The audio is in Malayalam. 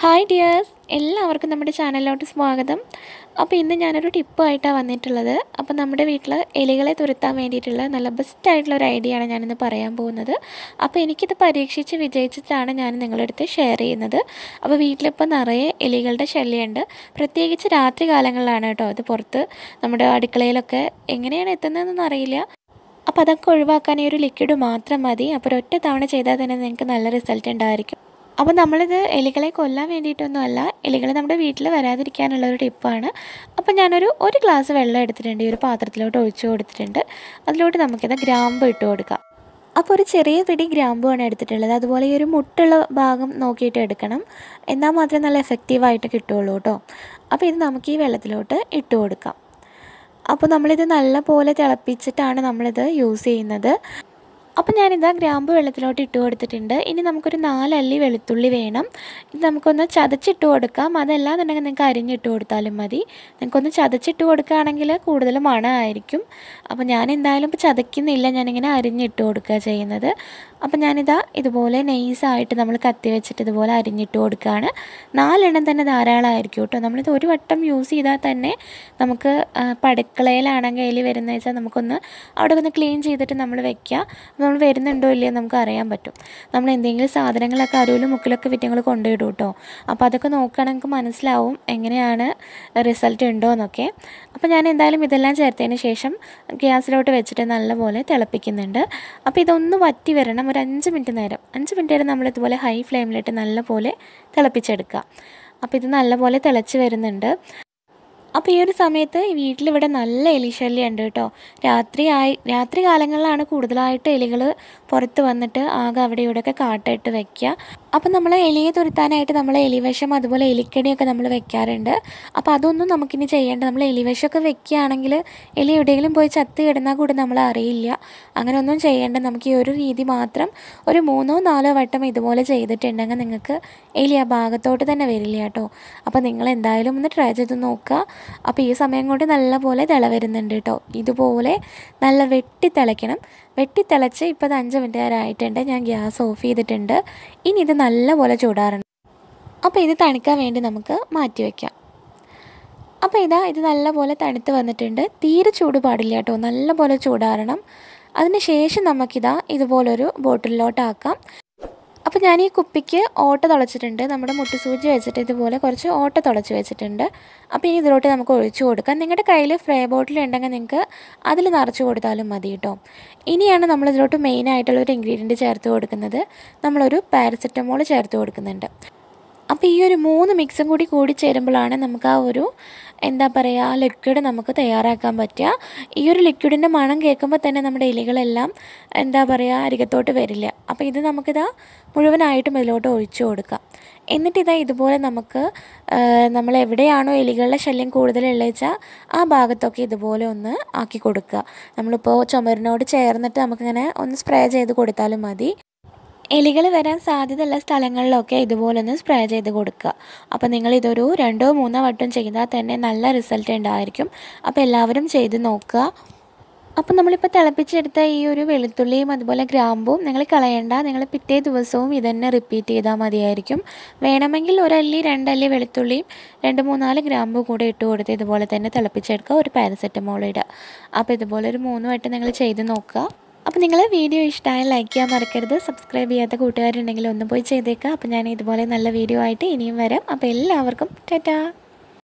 ഹായ് ഡിയേഴ്സ് എല്ലാവർക്കും നമ്മുടെ ചാനലിലോട്ട് സ്വാഗതം അപ്പോൾ ഇന്ന് ഞാനൊരു ടിപ്പായിട്ടാണ് വന്നിട്ടുള്ളത് അപ്പോൾ നമ്മുടെ വീട്ടിൽ എലികളെ തുരത്താൻ വേണ്ടിയിട്ടുള്ള നല്ല ബെസ്റ്റ് ആയിട്ടുള്ള ഒരു ഐഡിയ ആണ് ഞാനിന്ന് പറയാൻ പോകുന്നത് അപ്പോൾ എനിക്കിത് പരീക്ഷിച്ച് വിജയിച്ചിട്ടാണ് ഞാൻ നിങ്ങളുടെ അടുത്ത് ഷെയർ ചെയ്യുന്നത് അപ്പോൾ വീട്ടിലിപ്പോൾ നിറയെ എലികളുടെ ശല്യമുണ്ട് പ്രത്യേകിച്ച് രാത്രി കാലങ്ങളിലാണ് കേട്ടോ ഇത് പുറത്ത് നമ്മുടെ അടുക്കളയിലൊക്കെ എങ്ങനെയാണ് എത്തുന്നതെന്നൊന്നും അറിയില്ല അപ്പോൾ അതൊക്കെ ഒഴിവാക്കാൻ ഈ ഒരു ലിക്വിഡ് മാത്രം മതി അപ്പോൾ ഒരൊറ്റ തവണ ചെയ്താൽ തന്നെ നിങ്ങൾക്ക് നല്ല റിസൾട്ട് ഉണ്ടായിരിക്കും അപ്പോൾ നമ്മളിത് എലികളെ കൊല്ലാൻ വേണ്ടിയിട്ടൊന്നും അല്ല എലികൾ നമ്മുടെ വീട്ടിൽ വരാതിരിക്കാനുള്ള ഒരു ടിപ്പാണ് അപ്പോൾ ഞാനൊരു ഒരു ഗ്ലാസ് വെള്ളം എടുത്തിട്ടുണ്ട് ഈ ഒരു പാത്രത്തിലോട്ട് ഒഴിച്ചു കൊടുത്തിട്ടുണ്ട് അതിലോട്ട് നമുക്കിത് ഗ്രാമ്പ് ഇട്ട് കൊടുക്കാം അപ്പോൾ ഒരു ചെറിയ പിടി ഗ്രാമ്പുമാണ് എടുത്തിട്ടുള്ളത് അതുപോലെ ഈ ഒരു മുട്ടുള്ള ഭാഗം നോക്കിയിട്ട് എടുക്കണം എന്നാൽ മാത്രമേ നല്ല എഫക്റ്റീവായിട്ട് കിട്ടുള്ളൂ കേട്ടോ അപ്പോൾ ഇത് നമുക്ക് ഈ വെള്ളത്തിലോട്ട് ഇട്ട് കൊടുക്കാം അപ്പോൾ നമ്മളിത് നല്ല പോലെ തിളപ്പിച്ചിട്ടാണ് നമ്മളിത് യൂസ് ചെയ്യുന്നത് അപ്പോൾ ഞാനിതാ ഗ്രാമ്പ് വെള്ളത്തിലോട്ട് ഇട്ട് കൊടുത്തിട്ടുണ്ട് ഇനി നമുക്കൊരു നാലല്ലി വെളുത്തുള്ളി വേണം ഇത് നമുക്കൊന്ന് ചതച്ചിട്ട് കൊടുക്കാം അതല്ലാന്നുണ്ടെങ്കിൽ നിങ്ങൾക്ക് അരിഞ്ഞിട്ട് കൊടുത്താലും മതി നിങ്ങൾക്കൊന്ന് ചതച്ചിട്ട് കൊടുക്കുകയാണെങ്കിൽ കൂടുതൽ മണമായിരിക്കും അപ്പോൾ ഞാൻ എന്തായാലും ഇപ്പോൾ ചതയ്ക്കുന്നില്ല ഞാനിങ്ങനെ അരിഞ്ഞിട്ട് കൊടുക്കുക ചെയ്യുന്നത് അപ്പോൾ ഞാനിതാ ഇതുപോലെ നെയ്സായിട്ട് നമ്മൾ കത്തി വെച്ചിട്ട് ഇതുപോലെ അരിഞ്ഞിട്ട് കൊടുക്കുകയാണ് നാലെണ്ണം തന്നെ ധാരാളമായിരിക്കും കേട്ടോ നമ്മളിത് ഒരു വട്ടം യൂസ് ചെയ്താൽ തന്നെ നമുക്ക് പടുക്കളയിലാണെങ്കിൽ എലി വരുന്നത് വെച്ചാൽ നമുക്കൊന്ന് അവിടെ ഒന്ന് ക്ലീൻ ചെയ്തിട്ട് നമ്മൾ വെക്കുക നമ്മൾ വരുന്നുണ്ടോ ഇല്ലയോ നമുക്ക് അറിയാൻ പറ്റും നമ്മൾ എന്തെങ്കിലും സാധനങ്ങളൊക്കെ അരുവിലും മുക്കിലൊക്കെ വിറ്റങ്ങൾ കൊണ്ടുവിടും കേട്ടോ അപ്പോൾ അതൊക്കെ നോക്കുകയാണെങ്കിൽ നമുക്ക് മനസ്സിലാവും എങ്ങനെയാണ് റിസൾട്ട് ഉണ്ടോ എന്നൊക്കെ അപ്പോൾ ഞാൻ എന്തായാലും ഇതെല്ലാം ചേർത്തതിന് ശേഷം ഗ്യാസിലോട്ട് വെച്ചിട്ട് നല്ലപോലെ തിളപ്പിക്കുന്നുണ്ട് അപ്പോൾ ഇതൊന്ന് വറ്റി വരണം ഒരു അഞ്ച് മിനിറ്റ് നേരം അഞ്ച് മിനിറ്റ് നേരം നമ്മൾ ഇതുപോലെ ഹൈ ഫ്ലെയിമിലിട്ട് നല്ലപോലെ തിളപ്പിച്ചെടുക്കുക അപ്പോൾ ഇത് നല്ലപോലെ തിളച്ച് വരുന്നുണ്ട് അപ്പോൾ ഈ ഒരു സമയത്ത് വീട്ടിലിവിടെ നല്ല എലിശല്യം ഉണ്ട് കേട്ടോ രാത്രി ആയി രാത്രി കാലങ്ങളിലാണ് കൂടുതലായിട്ട് എലികൾ പുറത്ത് വന്നിട്ട് ആകെ അവിടെ ഇവിടെയൊക്കെ കാട്ടിട്ട് വെക്കുക അപ്പോൾ നമ്മൾ എലിയെ തുരുത്താനായിട്ട് നമ്മൾ എലിവിഷം അതുപോലെ എലിക്കടിയൊക്കെ നമ്മൾ വെക്കാറുണ്ട് അപ്പോൾ അതൊന്നും നമുക്കിനി ചെയ്യേണ്ട നമ്മൾ എലിവിഷമൊക്കെ വെക്കുകയാണെങ്കിൽ എലി എവിടെയെങ്കിലും പോയി ചത്ത് കിടന്നാൽ കൂടി നമ്മൾ അറിയില്ല അങ്ങനെ ഒന്നും ചെയ്യേണ്ട നമുക്ക് ഈ ഒരു രീതി മാത്രം ഒരു മൂന്നോ നാലോ വട്ടം ഇതുപോലെ ചെയ്തിട്ടുണ്ടെങ്കിൽ നിങ്ങൾക്ക് എലി ആ ഭാഗത്തോട്ട് തന്നെ വരില്ല കേട്ടോ അപ്പോൾ നിങ്ങൾ എന്തായാലും ഒന്ന് ട്രൈ ചെയ്ത് നോക്കുക അപ്പോൾ ഈ സമയം കൊണ്ട് നല്ലപോലെ തിള വരുന്നുണ്ട് കേട്ടോ ഇതുപോലെ നല്ല വെട്ടി തിളയ്ക്കണം വെട്ടി തിളച്ച് ഇപ്പോൾ അത് അഞ്ച് മിനിറ്റ് നേരം ആയിട്ടുണ്ട് ഞാൻ ഗ്യാസ് ഓഫ് ചെയ്തിട്ടുണ്ട് ഇനി ഇത് നല്ലപോലെ ചൂടാറണം അപ്പോൾ ഇത് തണുക്കാൻ വേണ്ടി നമുക്ക് മാറ്റി വയ്ക്കാം അപ്പോൾ ഇതാ ഇത് നല്ലപോലെ തണുത്ത് വന്നിട്ടുണ്ട് തീരെ ചൂട് പാടില്ല കേട്ടോ നല്ലപോലെ ചൂടാറണം അതിന് ശേഷം നമുക്കിതാ ഇതുപോലൊരു ബോട്ടിലോട്ടാക്കാം അപ്പോൾ ഞാൻ ഈ കുപ്പിക്ക് ഓട്ട തുളച്ചിട്ടുണ്ട് നമ്മുടെ മുട്ടുസൂചി വെച്ചിട്ട് ഇതുപോലെ കുറച്ച് ഓട്ട തുളച്ച് വെച്ചിട്ടുണ്ട് അപ്പോൾ ഇനി ഇതിലോട്ട് നമുക്ക് ഒഴിച്ചു കൊടുക്കാം നിങ്ങളുടെ കയ്യിൽ ഫ്രൈ ബോട്ടിൽ ഉണ്ടെങ്കിൽ നിങ്ങൾക്ക് അതിൽ നിറച്ച് കൊടുത്താലും മതി കേട്ടോ ഇനിയാണ് നമ്മൾ ഇതിലോട്ട് മെയിനായിട്ടുള്ള ഒരു ഇൻഗ്രീഡിയൻറ്റ് ചേർത്ത് കൊടുക്കുന്നത് നമ്മളൊരു പാരസെറ്റമോൾ ചേർത്ത് കൊടുക്കുന്നുണ്ട് അപ്പോൾ ഈ ഒരു മൂന്ന് മിക്സും കൂടി കൂടി ചേരുമ്പോഴാണ് നമുക്ക് ആ ഒരു എന്താ പറയുക ആ ലിക്വിഡ് നമുക്ക് തയ്യാറാക്കാൻ പറ്റുക ഈ ഒരു ലിക്വിഡിൻ്റെ മണം കേൾക്കുമ്പോൾ തന്നെ നമ്മുടെ എലികളെല്ലാം എന്താ പറയുക അരികത്തോട്ട് വരില്ല അപ്പോൾ ഇത് നമുക്കിതാ മുഴുവനായിട്ടും ഇതിലോട്ട് ഒഴിച്ചു കൊടുക്കാം എന്നിട്ട് ഇതാ ഇതുപോലെ നമുക്ക് നമ്മൾ എവിടെയാണോ എലികളുടെ ശല്യം കൂടുതലുള്ളത് വെച്ചാൽ ആ ഭാഗത്തൊക്കെ ഇതുപോലെ ഒന്ന് ആക്കി കൊടുക്കുക നമ്മളിപ്പോൾ ചുമരിനോട് ചേർന്നിട്ട് നമുക്കിങ്ങനെ ഒന്ന് സ്പ്രേ ചെയ്ത് കൊടുത്താലും മതി എലികൾ വരാൻ സാധ്യതയുള്ള സ്ഥലങ്ങളിലൊക്കെ ഇതുപോലെ ഒന്ന് സ്പ്രേ ചെയ്ത് കൊടുക്കുക അപ്പോൾ നിങ്ങൾ ഇതൊരു രണ്ടോ മൂന്നോ വട്ടം ചെയ്താൽ തന്നെ നല്ല റിസൾട്ട് ഉണ്ടായിരിക്കും അപ്പോൾ എല്ലാവരും ചെയ്ത് നോക്കുക അപ്പോൾ നമ്മളിപ്പോൾ തിളപ്പിച്ചെടുത്ത ഈ ഒരു വെളുത്തുള്ളിയും അതുപോലെ ഗ്രാമ്പും നിങ്ങൾ കളയണ്ട നിങ്ങൾ പിറ്റേ ദിവസവും ഇതന്നെ റിപ്പീറ്റ് ചെയ്താൽ മതിയായിരിക്കും വേണമെങ്കിൽ ഒരല്ലി രണ്ടല്ലി വെളുത്തുള്ളിയും രണ്ട് മൂന്നാല് ഗ്രാമ്പും കൂടെ ഇട്ട് കൊടുത്ത് ഇതുപോലെ തന്നെ തിളപ്പിച്ചെടുക്കുക ഒരു പാരസെറ്റമോൾ ഇടുക അപ്പോൾ ഇതുപോലെ ഒരു മൂന്ന് വട്ടം നിങ്ങൾ ചെയ്ത് നോക്കുക അപ്പോൾ നിങ്ങൾ വീഡിയോ ഇഷ്ടമായ ലൈക്ക് ചെയ്യാൻ മറക്കരുത് സബ്സ്ക്രൈബ് ചെയ്യാത്ത കൂട്ടുകാരുണ്ടെങ്കിൽ ഒന്ന് പോയി ചെയ്തേക്കുക അപ്പോൾ ഞാൻ ഇതുപോലെ നല്ല വീഡിയോ ആയിട്ട് ഇനിയും വരാം അപ്പോൾ എല്ലാവർക്കും ടാറ്റാ